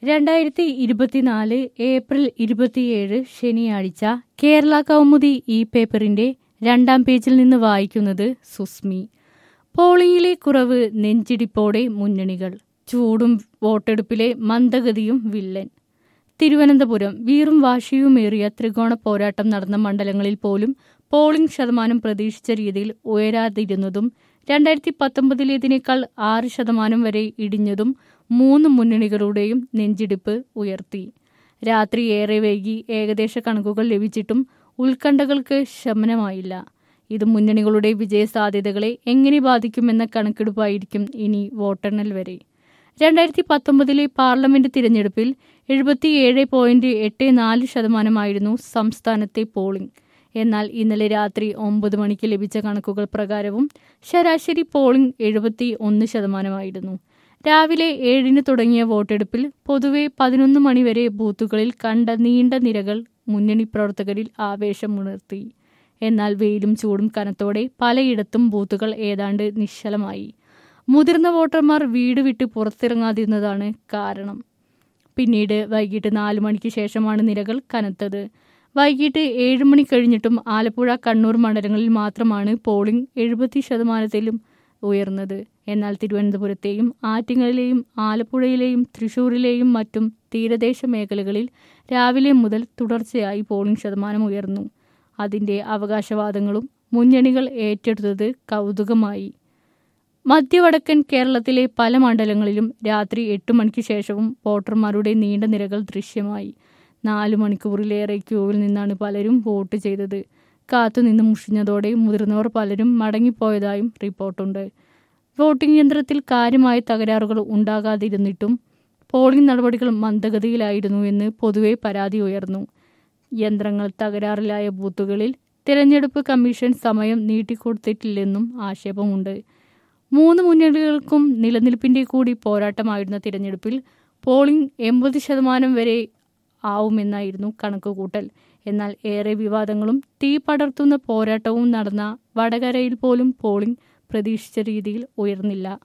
രണ്ടായിരത്തി ഇരുപത്തിനാല് ഏപ്രിൽ ഇരുപത്തിയേഴ് ശനിയാഴ്ച കേരള കൗമുദി ഈ പേപ്പറിന്റെ രണ്ടാം പേജിൽ നിന്ന് വായിക്കുന്നത് സുസ്മി പോളിംഗിലെ കുറവ് നെഞ്ചിടിപ്പോടെ മുന്നണികൾ ചൂടും വോട്ടെടുപ്പിലെ മന്ദഗതിയും വില്ലൻ തിരുവനന്തപുരം വീറും വാശിയുമേറിയ ത്രികോണ പോരാട്ടം നടന്ന മണ്ഡലങ്ങളിൽ പോലും പോളിംഗ് ശതമാനം പ്രതീക്ഷിച്ച രീതിയിൽ ഉയരാതിരുന്നതും രണ്ടായിരത്തി പത്തൊമ്പതിലേതിനേക്കാൾ ആറ് ശതമാനം വരെ ഇടിഞ്ഞതും മൂന്ന് മുന്നണികളുടെയും നെഞ്ചിടിപ്പ് ഉയർത്തി രാത്രി ഏറെ വൈകി ഏകദേശ കണക്കുകൾ ലഭിച്ചിട്ടും ഉത്കണ്ഠകൾക്ക് ശമനമായില്ല ഇത് മുന്നണികളുടെ വിജയസാധ്യതകളെ എങ്ങനെ ബാധിക്കുമെന്ന കണക്കെടുപ്പായിരിക്കും ഇനി വോട്ടെണ്ണൽ വരെ രണ്ടായിരത്തി പത്തൊമ്പതിലെ പാർലമെന്റ് തിരഞ്ഞെടുപ്പിൽ എഴുപത്തിയേഴ് പോയിന്റ് എട്ട് നാല് ശതമാനമായിരുന്നു സംസ്ഥാനത്തെ പോളിംഗ് എന്നാൽ ഇന്നലെ രാത്രി ഒമ്പത് മണിക്ക് ലഭിച്ച കണക്കുകൾ പ്രകാരവും ശരാശരി പോളിംഗ് എഴുപത്തി ഒന്ന് ശതമാനമായിരുന്നു രാവിലെ ഏഴിന് തുടങ്ങിയ വോട്ടെടുപ്പിൽ പൊതുവെ പതിനൊന്ന് മണിവരെ ബൂത്തുകളിൽ കണ്ട നീണ്ട നിരകൾ മുന്നണി പ്രവർത്തകരിൽ ആവേശമുണർത്തി എന്നാൽ വെയിലും ചൂടും കനത്തോടെ പലയിടത്തും ബൂത്തുകൾ ഏതാണ്ട് നിശ്ചലമായി മുതിർന്ന വോട്ടർമാർ വീട് വിട്ട് പുറത്തിറങ്ങാതിരുന്നതാണ് കാരണം പിന്നീട് വൈകിട്ട് നാലു മണിക്ക് ശേഷമാണ് നിരകൾ കനത്തത് വൈകിട്ട് ഏഴ് മണി കഴിഞ്ഞിട്ടും ആലപ്പുഴ കണ്ണൂർ മണ്ഡലങ്ങളിൽ മാത്രമാണ് പോളിംഗ് എഴുപത്തി ശതമാനത്തിലും ഉയർന്നത് എന്നാൽ തിരുവനന്തപുരത്തെയും ആറ്റിങ്ങലിലെയും ആലപ്പുഴയിലെയും തൃശൂരിലെയും മറ്റും തീരദേശ മേഖലകളിൽ രാവിലെ മുതൽ തുടർച്ചയായി പോളിംഗ് ശതമാനം ഉയർന്നു അതിന്റെ അവകാശവാദങ്ങളും മുന്നണികൾ ഏറ്റെടുത്തത് കൗതുകമായി മധ്യവടക്കൻ കേരളത്തിലെ പല മണ്ഡലങ്ങളിലും രാത്രി എട്ട് മണിക്ക് ശേഷവും വോട്ടർമാരുടെ നീണ്ട നിരകൾ ദൃശ്യമായി നാലു മണിക്കൂറിലേറെ ക്യൂവിൽ നിന്നാണ് പലരും വോട്ട് ചെയ്തത് കാത്തുനിന്ന് മുഷിഞ്ഞതോടെ മുതിർന്നവർ പലരും മടങ്ങിപ്പോയതായും റിപ്പോർട്ടുണ്ട് വോട്ടിംഗ് യന്ത്രത്തിൽ കാര്യമായ തകരാറുകൾ ഉണ്ടാകാതിരുന്നിട്ടും പോളിംഗ് നടപടികൾ മന്ദഗതിയിലായിരുന്നു എന്ന് പൊതുവെ പരാതി ഉയർന്നു യന്ത്രങ്ങൾ തകരാറിലായ ബൂത്തുകളിൽ തിരഞ്ഞെടുപ്പ് കമ്മീഷൻ സമയം നീട്ടിക്കൊടുത്തിട്ടില്ലെന്നും ആക്ഷേപമുണ്ട് മൂന്ന് മുന്നണികൾക്കും നിലനിൽപ്പിന്റെ കൂടി പോരാട്ടമായിരുന്ന തിരഞ്ഞെടുപ്പിൽ പോളിംഗ് എൺപത് ശതമാനം വരെ ആവുമെന്നായിരുന്നു കണക്കുകൂട്ടൽ എന്നാൽ ഏറെ വിവാദങ്ങളും തീ പടർത്തുന്ന പോരാട്ടവും നടന്ന വടകരയിൽ പോലും പോളിംഗ് പ്രതീക്ഷിച്ച രീതിയിൽ ഉയർന്നില്ല